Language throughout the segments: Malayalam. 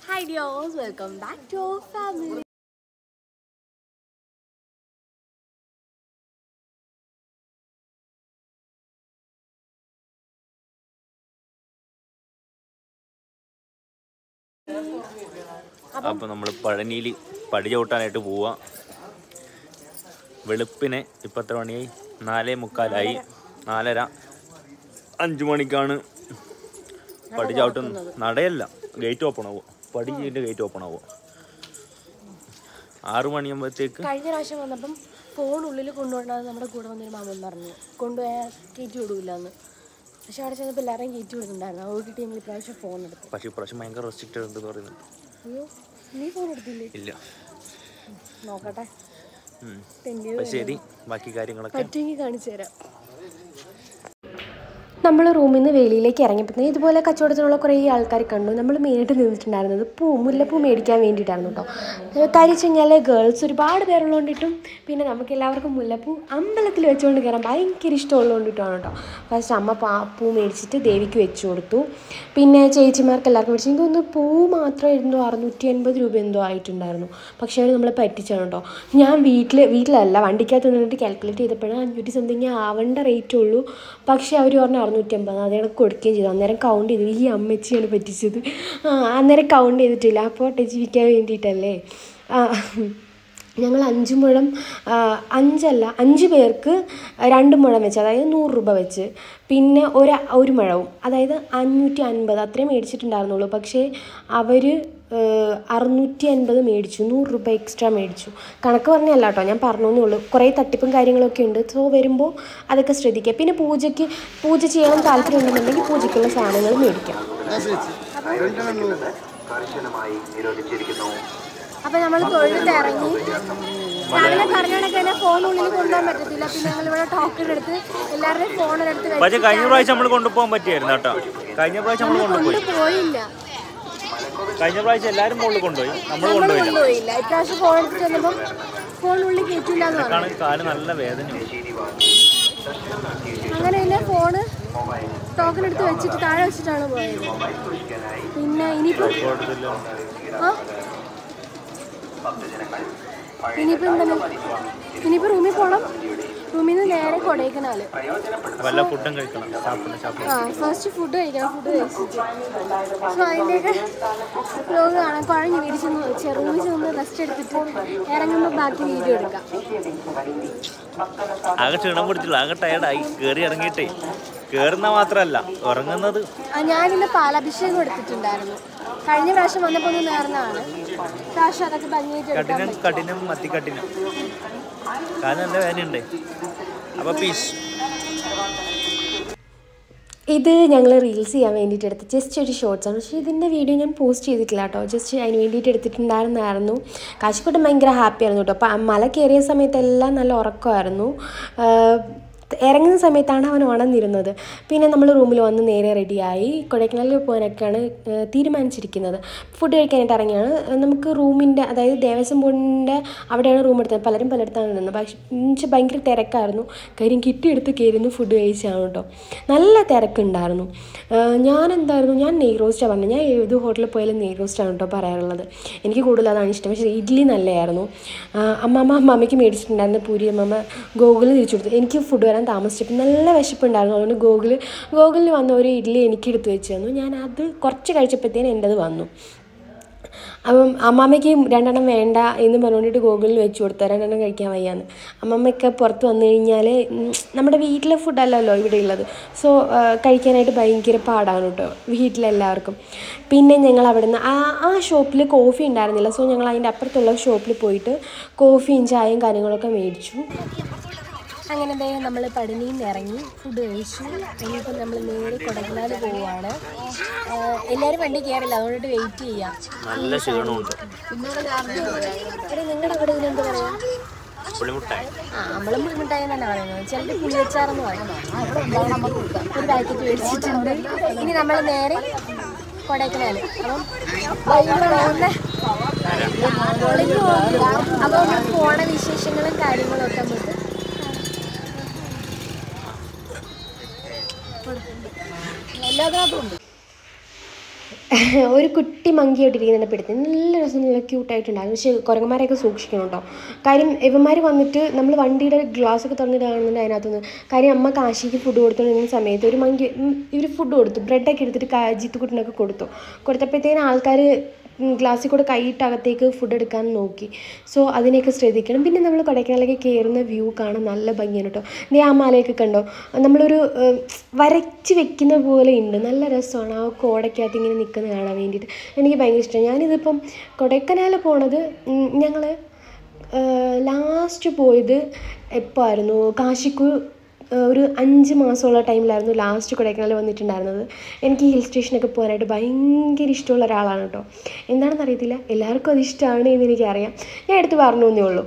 Hi dears, welcome back to our family. അപ്പോൾ നമ്മൾ പഴനിയിൽ പടി ചവിട്ടാനായിട്ട് പോവാ വെളുപ്പിന് ഇപ്പം എത്ര മണിയായി നാലേ മുക്കാലായി നാലര അഞ്ച് മണിക്കാണ് പടി ചവിട്ടുന്നത് നടയല്ല ഗേറ്റ് ഓപ്പൺ ആവുക പടിൻ്റെ ഗേറ്റ് ഓപ്പൺ ആവുക ആറു മണിയാകുമ്പോഴത്തേക്ക് കഴിഞ്ഞ പ്രാവശ്യം വന്നപ്പം ഫോൺ ഉള്ളിൽ കൊണ്ടുപോകണമെന്ന് നമ്മുടെ കൂടെ വന്നൊരു മാമൻ പറഞ്ഞു കൊണ്ടുപോയാൽ കയറ്റി വിടൂല എന്ന് പക്ഷെ അവിടെ ചെന്നപ്പോൾ എല്ലാവരെയും കയറ്റി വിടുന്നുണ്ടായിരുന്നു അതുകൊണ്ടിട്ട് ഞങ്ങൾ ഇപ്രാവശ്യം ഫോൺ എടുത്തു പക്ഷേ ഇപ്രാവശ്യം ഭയങ്കര റെസ്ട്രിക്റ്റഡ് ഉണ്ടെന്ന് പറയുന്നുണ്ട് അയ്യോ നീ ഫോൺ എടുത്തില്ലേ ഇല്ല നോക്കട്ടെ ഉം. തെന്നി അപ്പോൾ ശരി ബാക്കി കാര്യങ്ങളൊക്കെ പറ്റുമെങ്കിൽ കാണിച്ചു തരാം നമ്മൾ റൂമിൽ നിന്ന് വെളിയിലേക്ക് ഇറങ്ങിയപ്പോൾ ഇതുപോലെ കച്ചവടത്തിനുള്ള കുറേ ആൾക്കാർ കണ്ടു നമ്മൾ മെയിനായിട്ട് നിന്നിട്ടുണ്ടായിരുന്നത് പൂ മുല്ലപ്പൂ മേടിക്കാൻ വേണ്ടിയിട്ടായിരുന്നു കേട്ടോ കാര്യം വെച്ച് കഴിഞ്ഞാൽ ഗേൾസ് ഒരുപാട് പേരുള്ളതുകൊണ്ടിട്ടും പിന്നെ നമുക്ക് എല്ലാവർക്കും മുല്ലപ്പൂ അമ്പലത്തിൽ വെച്ചുകൊണ്ട് കയറാൻ ഭയങ്കര ഇഷ്ടമുള്ളതുകൊണ്ടിട്ടാണ് കേട്ടോ ഫസ്റ്റ് അമ്മ പാ പൂ മേടിച്ചിട്ട് ദേവിക്ക് വെച്ച് കൊടുത്തു പിന്നെ ചേച്ചിമാർക്ക് എല്ലാവർക്കും മേടിച്ചു എനിക്ക് തോന്നുന്നു പൂ മാത്രം എന്തോ അറുന്നൂറ്റി അൻപത് രൂപ എന്തോ ആയിട്ടുണ്ടായിരുന്നു പക്ഷേ അവർ നമ്മളെ പറ്റിച്ചാണ് കേട്ടോ ഞാൻ വീട്ടിൽ വീട്ടിലല്ല വണ്ടിക്കകത്ത് നിന്നിട്ട് കാൽക്കുലേറ്റ് ചെയ്തപ്പോഴാണ് അഞ്ഞൂറ്റി സംതിങ് ആവേണ്ട റേറ്റ് ഉള്ളൂ പക്ഷേ അവർ പറഞ്ഞു അറുന്നൂറ്റമ്പത് അത് കണക്ക് കൊടുക്കുകയും ചെയ്തു അന്നേരം കൗണ്ട് ചെയ്തു ഈ അമ്മച്ചിയാണ് പറ്റിച്ചത് ആ അന്നേരം കൗണ്ട് ചെയ്തിട്ടില്ല അപ്പോൾ ജീവിക്കാൻ വേണ്ടിയിട്ടല്ലേ ആ ഞങ്ങൾ അഞ്ച് മുഴം ആ, അഞ്ചല്ല അഞ്ച് പേർക്ക് രണ്ട് മുഴം വെച്ച് അതായത് നൂറ് രൂപ വെച്ച് പിന്നെ ഒരു ഒരു മുഴവും അതായത് അഞ്ഞൂറ്റി അൻപത് അത്രയും മേടിച്ചിട്ടുണ്ടായിരുന്നുള്ളൂ പക്ഷേ അവർ അറുന്നൂറ്റി അൻപത് മേടിച്ചു നൂറ് രൂപ എക്സ്ട്രാ മേടിച്ചു കണക്ക് പറഞ്ഞല്ല കേട്ടോ ഞാൻ പറഞ്ഞേ ഉള്ളൂ കുറേ തട്ടിപ്പും കാര്യങ്ങളൊക്കെ ഉണ്ട് സോ വരുമ്പോൾ അതൊക്കെ ശ്രദ്ധിക്കുക പിന്നെ പൂജയ്ക്ക് പൂജ ചെയ്യണം താല്പര്യം ഉണ്ടെന്നുണ്ടെങ്കിൽ പൂജയ്ക്കുള്ള സാധനങ്ങൾ മേടിക്കാം അപ്പൊ നമ്മൾ തൊഴിലിട്ട് ഇറങ്ങി രാവിലെ പറഞ്ഞോടൊക്കെ തന്നെ ഫോൺ ഉള്ളിൽ കൊണ്ടുപോകാൻ പറ്റത്തില്ല പിന്നെ ഞങ്ങൾ ഇവിടെ ടോക്കൺ എടുത്ത് എല്ലാവരുടെയും ഫോണിലെടുത്ത് പക്ഷേ കഴിഞ്ഞ പ്രാവശ്യം നമ്മൾ കൊണ്ടുപോകാൻ പറ്റിയായിരുന്നു കേട്ടോ കഴിഞ്ഞ പ്രാവശ്യം നമ്മൾ കൊണ്ടുപോയി കൊണ്ടുപോയില്ല കഴിഞ്ഞ പ്രാവശ്യം എല്ലാവരും മുകളിൽ കൊണ്ടുപോയി നമ്മൾ നമ്മൾ കൊണ്ടുപോയില്ല കൊണ്ടുപോയില്ല ഇപ്രാവശ്യം ഫോൺ എടുത്തിട്ട് വന്നപ്പം ഫോൺ ഉള്ളിൽ കയറ്റില്ല എന്ന് പറഞ്ഞു കാണാൻ കാല് നല്ല വേദനയുണ്ട് അങ്ങനെ പിന്നെ ഫോണ് ടോക്കൺ എടുത്ത് വെച്ചിട്ട് താഴെ വെച്ചിട്ടാണ് പോയത് പിന്നെ ഇനിയിപ്പം ആ ഇനിയിപ്പോൾ എന്താണ് ഇനിയിപ്പോൾ റൂമിൽ പോകണം റൂമിൽ നിന്ന് നേരെ കൊടൈക്കനാല് വല്ല ഫുഡും കഴിക്കണം സാപ്പിടണം സാപ്പിടണം ആ ഫസ്റ്റ് ഫുഡ് കഴിക്കണം ഫുഡ് കഴിച്ചിട്ട് സോ അതിൻ്റെയൊക്കെ വ്ലോഗ് കാണാൻ കുഴഞ്ഞ് വീടിച്ച് റൂമിൽ ചെന്ന് റെസ്റ്റ് എടുത്തിട്ട് ഇറങ്ങുമ്പോൾ ബാക്കി വീഡിയോ എടുക്കാം ആകെ ക്ഷീണം പിടിച്ചില്ല ആകെ ടയർഡായി കയറി ഇറങ്ങിയിട്ടേ കയറുന്ന മാത്രമല്ല ഉറങ്ങുന്നത് ആ, ഞാനിന്ന് പാലാഭിഷേകം എടുത്തിട്ടുണ്ടായിരുന്നു കഴിഞ്ഞ പ്രാവശ്യം വന്നപ്പോൾ ഒന്ന് നേർന്നതാണ് പ്രാവശ്യം അതൊക്കെ ഭംഗിയായിട്ട് എടുക്കാൻ കഠിനം കഠിനം മത്തിക്കഠിനം കാല് നല്ല വേദനയുണ്ട് അപ്പൊ പീസ് ഇത് ഞങ്ങൾ റീൽസ് ചെയ്യാൻ വേണ്ടിയിട്ട് എടുത്ത ജസ്റ്റ് ഒരു ഷോർട്സ് ആണ് പക്ഷേ ഇതിൻ്റെ വീഡിയോ ഞാൻ പോസ്റ്റ് ചെയ്തിട്ടില്ല കേട്ടോ ജസ്റ്റ് അതിന് വേണ്ടിയിട്ട് എടുത്തിട്ടുണ്ടായിരുന്നായിരുന്നു കാശിക്കോട്ടം ഭയങ്കര ഹാപ്പി ആയിരുന്നു കേട്ടോ അപ്പം മല കയറിയ സമയത്തെല്ലാം നല്ല ഉറക്കമായിരുന്നു ആഹ് ഇറങ്ങുന്ന സമയത്താണ് അവൻ ഉണർന്നിരുന്നത് പിന്നെ നമ്മൾ റൂമിൽ വന്ന് നേരെ റെഡിയായി കൊടൈക്കനാലിൽ പോകാനൊക്കെയാണ് ആഹ് തീരുമാനിച്ചിരിക്കുന്നത് ഫുഡ് കഴിക്കാനായിട്ട് ഇറങ്ങിയാണ് നമുക്ക് റൂമിൻ്റെ അതായത് ദേവസ്വം ബോർഡിൻ്റെ അവിടെയാണ് റൂം എടുത്തത് പലരും പലയിടത്താണ് നിന്നത് പക്ഷേ എന്നുവെച്ചാൽ ഭയങ്കര തിരക്കായിരുന്നു കാര്യം കിട്ടിയെടുത്ത് കയറുന്നു ഫുഡ് കഴിച്ചാണ് കേട്ടോ നല്ല തിരക്കുണ്ടായിരുന്നു ആഹ് ഞാൻ എന്തായിരുന്നു ഞാൻ നെയ് റോസ്റ്റാണ് പറഞ്ഞത് ഞാൻ ഏത് ഹോട്ടലിൽ പോയാലും നെയ് റോസ്റ്റാണ് കേട്ടോ പറയാറുള്ളത് എനിക്ക് കൂടുതൽ അതാണ് ഇഷ്ടം പക്ഷേ ഇഡ്ഡലി നല്ലതായിരുന്നു ആഹ് അമ്മമ്മ അമ്മമ്മയ്ക്ക് മേടിച്ചിട്ടുണ്ടായിരുന്നു പൂരി അമ്മമ്മ ഗോകുലിന് തിരിച്ചു കൊടുത്തു എനിക്ക് ഫുഡ് വരാൻ താമസിച്ചപ്പോൾ നല്ല വിശപ്പുണ്ടായിരുന്നു അതുകൊണ്ട് ഗോകുൽ ഗോകുലിന് വന്ന ഒരു ഇഡ്ഡലി എനിക്ക് എടുത്ത് വെച്ച് തന്നു ഞാൻ അത് കുറച്ച് കഴിച്ചപ്പോഴത്തേനും എൻ്റെത് വന്നു അപ്പം അമ്മാമ്മയ്ക്ക് രണ്ടെണ്ണം വേണ്ട എന്ന് പറഞ്ഞുകൊണ്ടിട്ട് ഗൂഗിളിൽ വെച്ച് കൊടുത്തു രണ്ടെണ്ണം കഴിക്കാൻ വയ്യാന്ന് അമ്മമ്മയൊക്കെ പുറത്ത് വന്നു കഴിഞ്ഞാൽ ഉം, നമ്മുടെ വീട്ടിലെ ഫുഡല്ലല്ലോ ഇവിടെ ഉള്ളത് സോ കഴിക്കാനായിട്ട് ഭയങ്കര പാടാണ് കേട്ടോ വീട്ടിലെല്ലാവർക്കും പിന്നെ ഞങ്ങൾ അവിടെ നിന്ന് ആ ആ ഷോപ്പിൽ കോഫി ഉണ്ടായിരുന്നില്ല സോ ഞങ്ങൾ അതിൻ്റെ അപ്പുറത്തുള്ള ഷോപ്പിൽ പോയിട്ട് കോഫിയും ചായയും കാര്യങ്ങളൊക്കെ മേടിച്ചു അങ്ങനെ ദേ നമ്മൾ പടിനിയിൽ നിന്ന് ഇറങ്ങി ഫുഡ് കഴിച്ചു ഇനിയിപ്പോൾ നമ്മൾ നേരെ കൊടൈക്കനാൽ പോവുകയാണ് ആഹ് എല്ലാവരും വണ്ടി കയറില്ല അതുകൊണ്ടിട്ട് വെയിറ്റ് ചെയ്യാം നല്ല ക്ഷീണമുണ്ട് എടി നിങ്ങളുടെ അവിടെ ഇതിനെന്ത് പറയാ പുളിമുട്ടായി ആ നമ്മളും പുളിമിഠായി തന്നെ പറയുന്നത് ചിലർ പുളിയച്ചാറെന്ന് പറയും ഒരു പാക്കറ്റ് മേടിച്ചിട്ടുണ്ട് ഇനി നമ്മൾ നേരെ കൊടൈക്കനാൽ അപ്പം പോകുന്ന ഒളിഞ്ഞു പോകില്ല അപ്പോൾ നമ്മൾ പോണ വിശേഷങ്ങളും കാര്യങ്ങളും ഒക്കെ നമുക്ക് എല്ലാത്തിനകത്തും ഉണ്ട് ഒരു കുട്ടി മങ്കിയായിട്ടിരിക്കുന്നുണ്ട് പിടുത്തം നല്ല രസം നല്ല ക്യൂട്ടായിട്ടുണ്ടായിരുന്നു പക്ഷേ കുരങ്ങന്മാരെയൊക്കെ സൂക്ഷിക്കണം കേട്ടോ കാര്യം ഇവന്മാർ വന്നിട്ട് നമ്മൾ വണ്ടിയുടെ ഗ്ലാസ് ഒക്കെ തുറന്നിട്ട് കാണുന്നുണ്ട് അതിനകത്തുനിന്ന് കാര്യം അമ്മ കാശിക്ക് ഫുഡ് കൊടുത്തുകൊണ്ടിരുന്ന സമയത്ത് ഒരു മങ്കി ഇവർ ഫുഡ് കൊടുത്തു ബ്രെഡൊക്കെ എടുത്തിട്ട് ജിത്തുക്കുട്ടിനൊക്കെ കൊടുത്തു കൊടുത്തപ്പോഴത്തേനും ആൾക്കാർ ഗ്ലാസ്സിൽ കൂടെ കൈയിട്ട് അകത്തേക്ക് ഫുഡ് എടുക്കാൻ നോക്കി സോ അതിനെയൊക്കെ ശ്രദ്ധിക്കണം പിന്നെ നമ്മൾ കൊടൈക്കനാലിലേക്ക് കയറുന്ന വ്യൂ കാണാൻ നല്ല ഭംഗിയാണ് കേട്ടോ ദേ ആ മലയൊക്കെ കണ്ടോ നമ്മളൊരു ഏഹ്, വരച്ച് വെക്കുന്ന പോലെ ഉണ്ട് നല്ല രസമാണ് ആ കോടയ്ക്കകത്ത് ഇങ്ങനെ നിൽക്കുന്നത് കാണാൻ വേണ്ടിയിട്ട് എനിക്ക് ഭയങ്കര ഇഷ്ടമാണ് ഞാനിതിപ്പം കൊടൈക്കനാൽ പോണത് ഞങ്ങൾ ലാസ്റ്റ് പോയത് എപ്പോൾ ആയിരുന്നു കാശിക്കു ഏഹ് ഒരു അഞ്ച് മാസമുള്ള ടൈമിലായിരുന്നു ലാസ്റ്റ് കൊടൈക്കനാൽ വന്നിട്ടുണ്ടായിരുന്നത് എനിക്ക് ഹിൽ സ്റ്റേഷനൊക്കെ പോകാനായിട്ട് ഭയങ്കര ഇഷ്ടമുള്ള ഒരാളാണ് കേട്ടോ എന്താണെന്ന് അറിയത്തില്ല എല്ലാവർക്കും അത് ഇഷ്ടമാണ് എന്ന് എനിക്കറിയാം ഞാൻ എടുത്ത് പറഞ്ഞു എന്നേ ഉള്ളൂ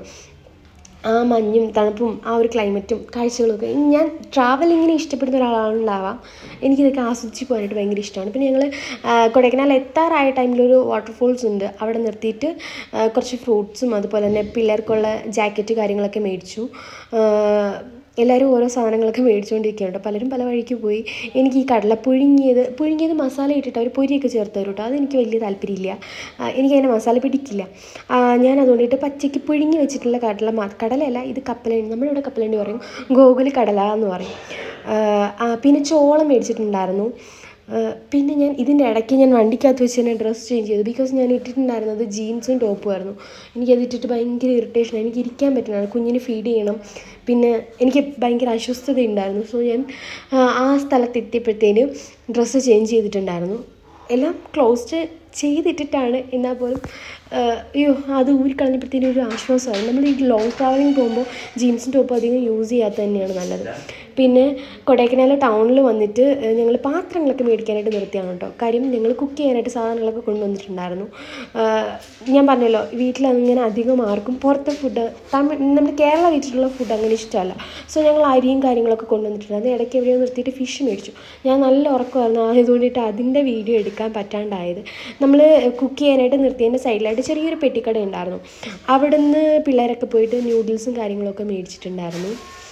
ആ മഞ്ഞും തണുപ്പും ആ ഒരു ക്ലൈമറ്റും കാഴ്ചകളൊക്കെ ഞാൻ ട്രാവലിങ്ങിനെ ഇഷ്ടപ്പെടുന്ന ഒരാളാണുണ്ടാവാം എനിക്കിതൊക്കെ ആസ്വദിച്ച് പോകാനായിട്ട് ഭയങ്കര ഇഷ്ടമാണ് പിന്നെ ഞങ്ങൾ കൊടൈക്കനാൽ എത്താറായ ടൈമിലൊരു വാട്ടർഫോൾസ് ഉണ്ട് അവിടെ നിർത്തിയിട്ട് ആ, കുറച്ച് ഫ്രൂട്ട്സും അതുപോലെ തന്നെ പിള്ളേർക്കുള്ള ജാക്കറ്റ് കാര്യങ്ങളൊക്കെ മേടിച്ചു ആ, എല്ലാവരും ഓരോ സാധനങ്ങളൊക്കെ മേടിച്ചുകൊണ്ടിരിക്കുകയാണ് കേട്ടോ പലരും പല വഴിക്ക് പോയി എനിക്ക് ഈ കടല പുഴുങ്ങിയത് പുഴുങ്ങിയത് മസാല ഇട്ടിട്ട് അവർ പൊരിയൊക്കെ ചേർത്ത് തരും കേട്ടോ അതെനിക്ക് വലിയ താല്പര്യമില്ല ആ, എനിക്കതിൻ്റെ മസാല പിടിക്കില്ല ആ, ഞാൻ അതുകൊണ്ടിട്ട് പച്ചയ്ക്ക് പുഴുങ്ങി വെച്ചിട്ടുള്ള കടല മാ കടലയല്ല ഇത് കപ്പലണ്ടി നമ്മുടെ ഇവിടെ കപ്പലണ്ടി പറയും ഗോകുലി കടല എന്ന് പറയും ആ, ആ, പിന്നെ ചോളം മേടിച്ചിട്ടുണ്ടായിരുന്നു ആ, പിന്നെ ഞാൻ ഇതിൻ്റെ ഇടയ്ക്ക് ഞാൻ വണ്ടിക്കകത്ത് വെച്ച് തന്നെ ഡ്രസ്സ് ചേഞ്ച് ചെയ്തു ബിക്കോസ് ഞാൻ ഇട്ടിട്ടുണ്ടായിരുന്നത് ജീൻസും ടോപ്പും ആയിരുന്നു എനിക്കത് ഇട്ടിട്ട് ഭയങ്കര ഇറിറ്റേഷൻ എനിക്ക് ഇരിക്കാൻ പറ്റുന്നില്ല കുഞ്ഞിന് ഫീഡ് ചെയ്യണം പിന്നെ എനിക്ക് ഭയങ്കര അസ്വസ്ഥത ഉണ്ടായിരുന്നു സോ ഞാൻ ആ, ആ സ്ഥലത്ത് എത്തിയപ്പോഴത്തേന് ഡ്രസ്സ് ചേഞ്ച് ചെയ്തിട്ടുണ്ടായിരുന്നു എല്ലാം ക്ലോസ്ഡ് ചെയ്തിട്ടിട്ടാണ് എന്നാൽ പോലും ആ, അയ്യോ അത് ഊരിക്കളഞ്ഞപ്പോഴത്തേനും ഒരു ആശ്വാസമായി നമ്മൾ ഈ ലോങ് ട്രാവലിംഗ് പോകുമ്പോൾ ജീൻസും ടോപ്പും അധികം യൂസ് ചെയ്യാത്ത തന്നെയാണ് നല്ലത് പിന്നെ കൊടൈക്കനാൽ ടൗണിൽ വന്നിട്ട് ഞങ്ങൾ പാത്രങ്ങളൊക്കെ മേടിക്കാനായിട്ട് നിർത്തിയാണ് കേട്ടോ കാര്യം ഞങ്ങൾ കുക്ക് ചെയ്യാനായിട്ട് സാധനങ്ങളൊക്കെ കൊണ്ടുവന്നിട്ടുണ്ടായിരുന്നു ആ, ഞാൻ പറഞ്ഞല്ലോ വീട്ടിൽ അങ്ങനെ അധികം ആർക്കും പുറത്തെ ഫുഡ് തമിഴ് നമ്മുടെ കേരള വീട്ടിലുള്ള ഫുഡ് അങ്ങനെ ഇഷ്ടമല്ല സോ ഞങ്ങൾ അരിയും കാര്യങ്ങളൊക്കെ കൊണ്ടുവന്നിട്ടുണ്ടായിരുന്നു ഇടയ്ക്ക് എവിടെയോ നിർത്തിയിട്ട് ഫിഷ് മേടിച്ചു ഞാൻ നല്ല ഉറക്കമായിരുന്നു ആയതുകൊണ്ടിട്ട് അതിൻ്റെ വീഡിയോ എടുക്കാൻ പറ്റാണ്ടായത് നമ്മൾ കുക്ക് ചെയ്യാനായിട്ട് നിർത്തിയതിൻ്റെ സൈഡിലായിട്ട് ചെറിയൊരു പെട്ടിക്കട ഉണ്ടായിരുന്നു അവിടുന്ന് പിള്ളേരൊക്കെ പോയിട്ട് ന്യൂഡിൽസും കാര്യങ്ങളൊക്കെ മേടിച്ചിട്ടുണ്ടായിരുന്നു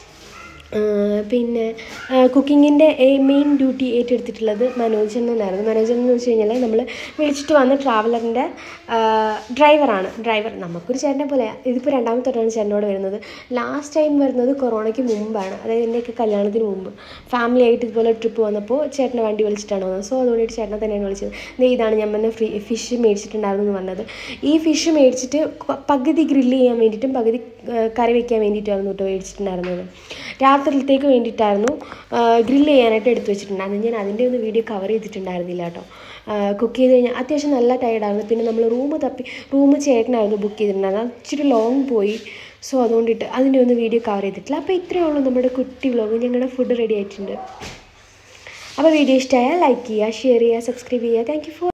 ആ, പിന്നെ കുക്കിങ്ങിൻ്റെ മെയിൻ ഡ്യൂട്ടി ഏറ്റെടുത്തിട്ടുള്ളത് മനോജൻ എന്നായിരുന്നു മനോജൻ എന്ന് വെച്ച് കഴിഞ്ഞാൽ നമ്മൾ വിളിച്ചിട്ട് വന്ന ട്രാവലറിൻ്റെ ഡ്രൈവറാണ് ഡ്രൈവർ നമുക്കൊരു ചേട്ടനെ പോലെ ഇതിപ്പോൾ രണ്ടാമത്തെ തൊട്ടാണ് ചേട്ടനോട് വരുന്നത് ലാസ്റ്റ് ടൈം വരുന്നത് കൊറോണയ്ക്ക് മുമ്പാണ് അതായത് എൻ്റെയൊക്കെ കല്യാണത്തിന് മുമ്പ് ഫാമിലി ആയിട്ട് ഇതുപോലെ ട്രിപ്പ് വന്നപ്പോൾ ചേട്ടനെ വണ്ടി വിളിച്ചിട്ടാണ് വന്നത് സോ അതുകൊണ്ടിട്ട് ചേട്ടനെ തന്നെയാണ് വിളിച്ചത് ദേ ഇതാണ് ഞാൻ പറഞ്ഞ ഫ്രീ ഫിഷ് മേടിച്ചിട്ടുണ്ടായിരുന്നു എന്ന് പറഞ്ഞത് ഈ ഫിഷ് മേടിച്ചിട്ട് പ- പകുതി ഗ്രില്ല് ചെയ്യാൻ വേണ്ടിയിട്ടും പകുതി ആ, കറി വയ്ക്കാൻ വേണ്ടിയിട്ടായിരുന്നു കേട്ടോ മേടിച്ചിട്ടുണ്ടായിരുന്നത് രാത്രിയിലത്തേക്ക് വേണ്ടിയിട്ടായിരുന്നു ഗ്രില്ല് ചെയ്യാനായിട്ട് എടുത്തു വെച്ചിട്ടുണ്ടായിരുന്നു ഞാൻ അതിൻ്റെ ഒന്നും വീഡിയോ കവർ ചെയ്തിട്ടുണ്ടായിരുന്നില്ല കേട്ടോ കുക്ക് ചെയ്ത് കഴിഞ്ഞാൽ അത്യാവശ്യം നല്ല ടയർഡായിരുന്നു പിന്നെ നമ്മൾ റൂം തപ്പി റൂം ചേട്ടനായിരുന്നു ബുക്ക് ചെയ്തിട്ടുണ്ടായിരുന്നത് അത് ഇച്ചിരി ലോങ് പോയി സോ അതുകൊണ്ടിട്ട് അതിൻ്റെ ഒന്നും വീഡിയോ കവർ ചെയ്തിട്ടില്ല അപ്പോൾ ഇത്രയേ ഉള്ളൂ നമ്മുടെ കുട്ടി വ്ലോഗ് ഞങ്ങളുടെ ഫുഡ് റെഡി ആയിട്ടുണ്ട് അപ്പോൾ വീഡിയോ ഇഷ്ടമായാൽ ലൈക്ക് ചെയ്യുക ഷെയർ ചെയ്യുക സബ്സ്ക്രൈബ് ചെയ്യുക താങ്ക് യു ഫോർ